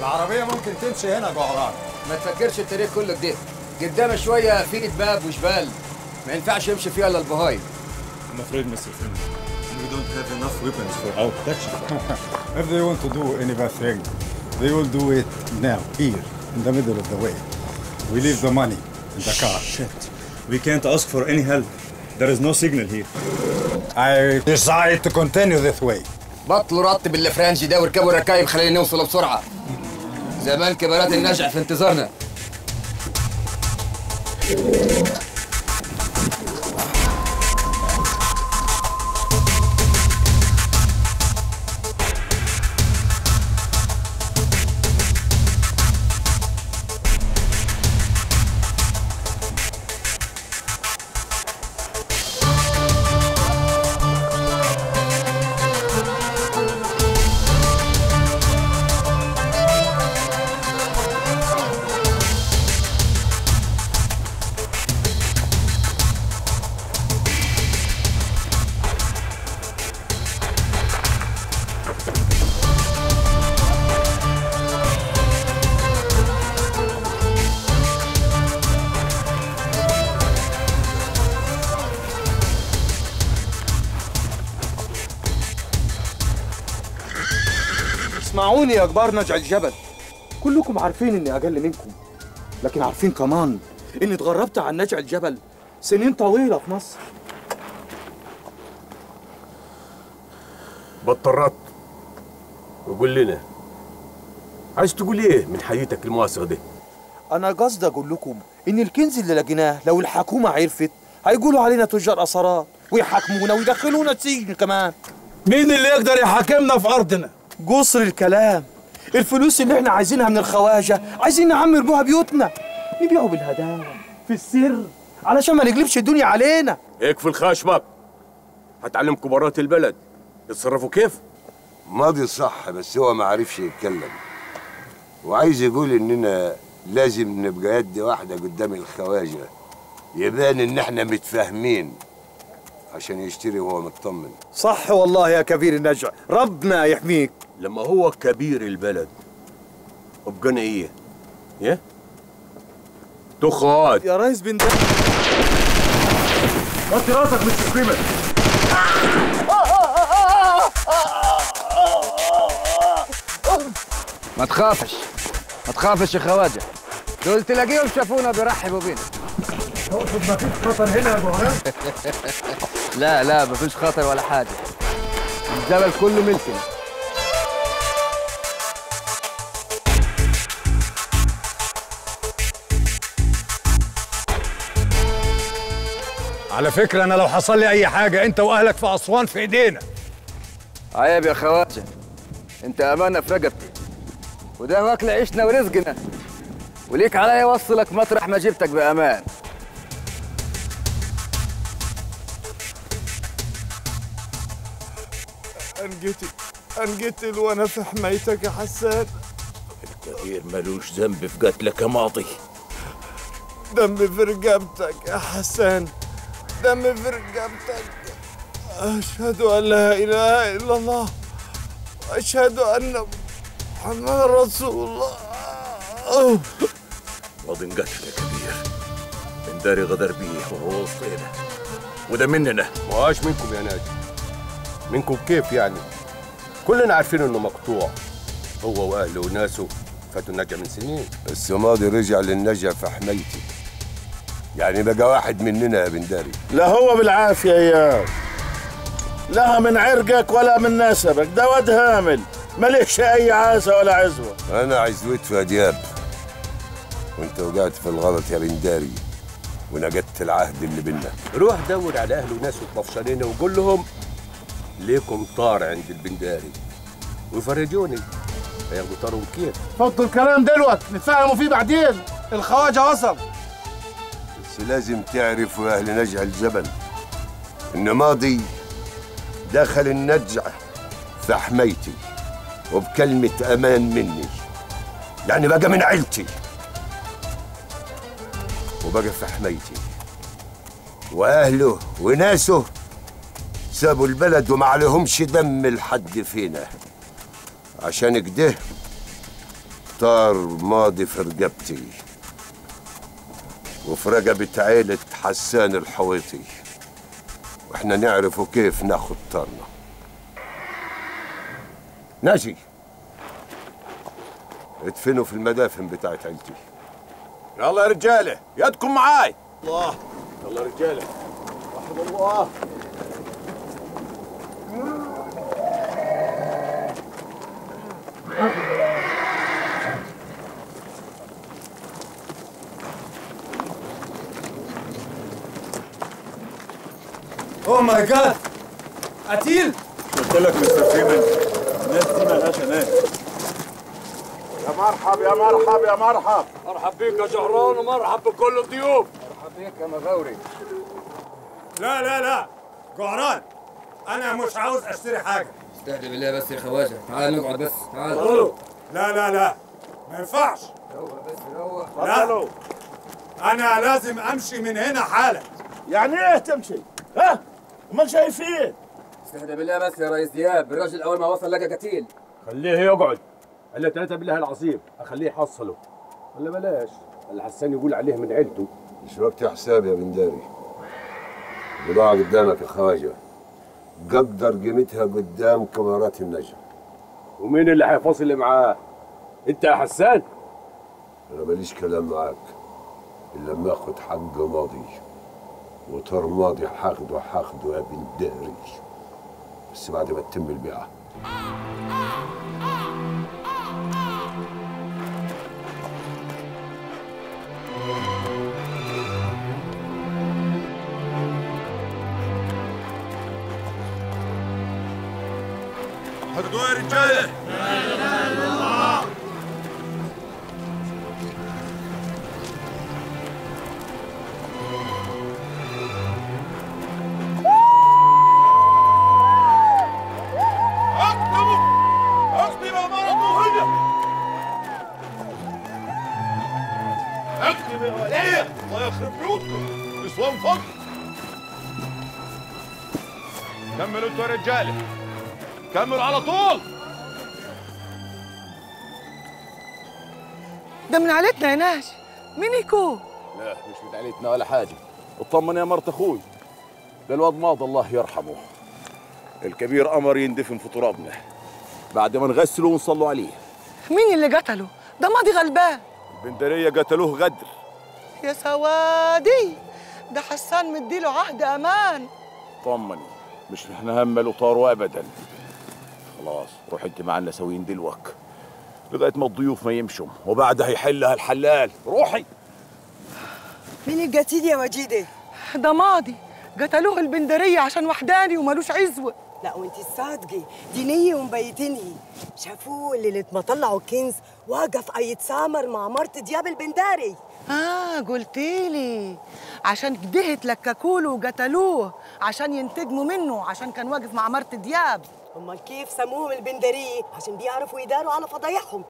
العربية ممكن تمشي هنا جعران ما تفكرش الطريق كله كده قدام شويه في دباب وجبال ما ينفعش يمشي فيها الا البهايم I'm afraid, Mr. Finn. We don't have enough weapons for our protection. If they want to do any bad thing, they will do it now, here, in the middle of the way. We leave the money in the car. Shit. We can't ask for any help. There is no signal here. I decide to continue this way. بطلوا رطب الفرنجي ده واركبوا الركايب خلينا نوصل بسرعه زمان كبارات النجع في انتظارنا اسمعوني يا كبار نجع الجبل كلكم عارفين اني اقل منكم لكن عارفين كمان اني اتغربت عن نجع الجبل سنين طويله في مصر بطرات وقول لنا عايز تقول ايه من حياتك المواسخ دي انا قصدي اقول لكم ان الكنز اللي لقيناه لو الحكومه عرفت هيقولوا علينا تجار اثارات ويحاكمونا ويدخلونا السجن كمان مين اللي يقدر يحاكمنا في ارضنا قصر الكلام الفلوس اللي احنا عايزينها من الخواجه عايزين نعمر بوها بيوتنا نبيعه بالهداوه في السر علشان ما نقلبش الدنيا علينا هيك في الخاشبك هتعلم كبارات البلد يتصرفوا كيف ماضي صح بس هو ما عرفش يتكلم وعايز يقول اننا لازم نبقى يد واحده قدام الخواجه يبان ان احنا متفاهمين عشان يشتري وهو مطمن صح والله يا كبير النجع ربنا يحميك لما هو كبير البلد ابقى ايه يا تخوات يا ريس بن وطي راسك مش تقريبا ما تخافش ما تخافش يا خواجه دول تلاقيهم شافونا بيرحبوا بينا تقصد ما فيش خطر هنا يا ابو هرم لا لا مفيش خطر ولا حاجه الجبل كله ملكنا على فكرة أنا لو حصل لي أي حاجة أنت وأهلك في أسوان في إيدينا عيب يا خواجه انت امانه في رقبتي وده واكل عيشنا ورزقنا وليك عليا اوصلك مطرح ما جبتك بامان انقتل انقتل وانا في حمايتك يا حسان الكبير ملوش ذنب في قتلك يا ماضي دمي في رقبتك يا حسان دمي في رقبتك أشهد أن لا إله إلا الله أشهد أن محمد رسول الله أوه. ماضي انقتل يا كبير من داري غدر بيه وهو وسطينا وده مننا وهاش منكم يا ناجي منكم كيف يعني كلنا عارفين انه مقطوع هو واهله وناسه فاتوا النجا من سنين بس ماضي رجع للنجا في حمايتي يعني بقى واحد مننا يا بنداري لا هو بالعافيه اياه لا من عرقك ولا من نسبك ده واد هامل مليش اي عازه ولا عزوه انا عزوت في دياب وانت وقعت في الغلط يا بنداري ونجدت العهد اللي بينا روح دور على اهله وناسه مفصلين وقول لهم ليكم طار عند البنداري ويفرجوني هياخدوا طارهم كيف حطوا الكلام دلوقت نتفاهموا فيه بعدين الخواجه وصل بس لازم تعرفوا يا اهل نجع الجبل ان ماضي دخل النجع في حمايتي وبكلمة أمان مني يعني بقى من عيلتي وبقى في حمايتي وأهله وناسه سابوا البلد وما عليهمش دم لحد فينا عشان كده طار ماضي في رقبتي وفي رقبة عيلة حسان الحويطي واحنا نعرفوا كيف ناخد طارنا ناجي ادفنوا في المدافن بتاعت عيلتي يلا يا رجاله يدكم معاي الله يلا يا رجاله رحم الله اوه ماي جاد قتيل قلت لك مستر فريمان الناس دي مالهاش امان يا مرحب يا مرحب يا مرحب مرحب بيك يا جهران ومرحب بكل الضيوف مرحبا بيك يا مغاوري لا لا لا جعران انا مش عاوز اشتري حاجه استهدي بالله بس يا خواجه تعال نقعد بس تعال لا لا لا ما ينفعش روق بس روق اتفضلوا انا لازم امشي من هنا حالا يعني ايه تمشي ها امال شايفين استهدى بالله بس يا ريس دياب الراجل اول ما وصل لقى قتيل خليه يقعد الا ثلاثة بالله العظيم اخليه يحصله ولا بلاش اللي حسان يقول عليه من عيلته مش وقت حساب يا بنداري بضاعة قدامك يا خواجة قدر قيمتها قدام كاميرات النجم ومين اللي هيفاصل معاه انت يا حسان انا ماليش كلام معاك الا لما اخد حق ماضي وطار ماضي هاخده هاخده يا بنداري بس بعد ما تتم البيعه خدوها يا رجاله اكتبوا اكتبوا مرضوا هنا اكتب يا وليه الله يخرب بيوتكم نسوان فضل كملوا انتوا يا رجاله كملوا على طول ده من عيلتنا يا ناش مين يكون لا مش بتعليتنا ولا حاجة اطمن يا مرت اخوي ده الواد ماضي الله يرحمه الكبير امر يندفن في ترابنا بعد ما نغسله ونصلوا عليه مين اللي قتله ده ماضي غلبان البندرية قتلوه غدر يا سوادي ده حسان مديله عهد امان طمني مش احنا هملوا طاروا ابدا خلاص روح انت معنا سوين دلوك لغايه ما الضيوف ما يمشوا وبعدها يحلها الحلال روحي مين القتيل يا وجيده؟ ده ماضي قتلوه البندرية عشان وحداني ومالوش عزوة لا وانت الصادقة دينية ومبيتني شافوه اللي ما طلعوا كنز واقف يتسامر مع مرت دياب البنداري اه قلتيلي عشان كده اتلككوله وقتلوه عشان ينتقموا منه عشان كان واقف مع مرت دياب امال كيف سموهم البندرية عشان بيعرفوا يداروا على فضايحهم